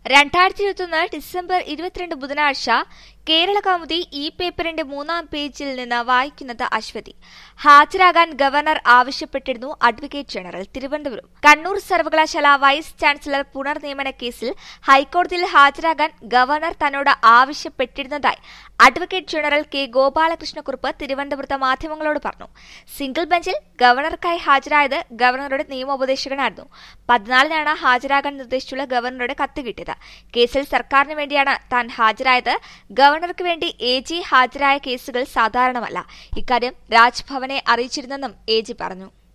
രണ്ടായിരത്തി ഇരുപത്തൊന്ന് ഡിസംബർ ഇരുപത്തിരണ്ട് ബുധനാഴ്ച കേരള കൗമുദി ഈ പേപ്പറിന്റെ മൂന്നാം പേജിൽ നിന്ന് വായിക്കുന്നത് അശ്വതി ഹാജരാകാൻ ഗവർണർ ആവശ്യപ്പെട്ടിരുന്നു അഡ്വക്കേറ്റ് ജനറൽ തിരുവനന്തപുരം കണ്ണൂർ സർവകലാശാല വൈസ് ചാൻസലർ പുനർനിയമന കേസിൽ ഹൈക്കോടതിയിൽ ഹാജരാകാൻ ഗവർണർ തന്നോട് ആവശ്യപ്പെട്ടിരുന്നതായി അഡ്വക്കേറ്റ് ജനറൽ കെ ഗോപാലകൃഷ്ണക്കുറുപ്പ് തിരുവനന്തപുരത്ത് മാധ്യമങ്ങളോട് പറഞ്ഞു സിംഗിൾ ബെഞ്ചിൽ ഗവർണർക്കായി ഹാജരായത് ഗവർണറുടെ നിയമോപദേശകനായിരുന്നു പതിനാലിനാണ് ഹാജരാകാൻ നിർദ്ദേശിച്ചുള്ള ഗവർണറുടെ കത്ത് കിട്ടിയത് കേസിൽ സർക്കാരിന് വേണ്ടിയാണ് താൻ ഹാജരായത് ഗവർണർക്ക് വേണ്ടി എ ജി ഹാജരായ കേസുകൾ സാധാരണമല്ല ഇക്കാര്യം രാജ്ഭവനെ അറിയിച്ചിരുന്നെന്നും എ ജി പറഞ്ഞു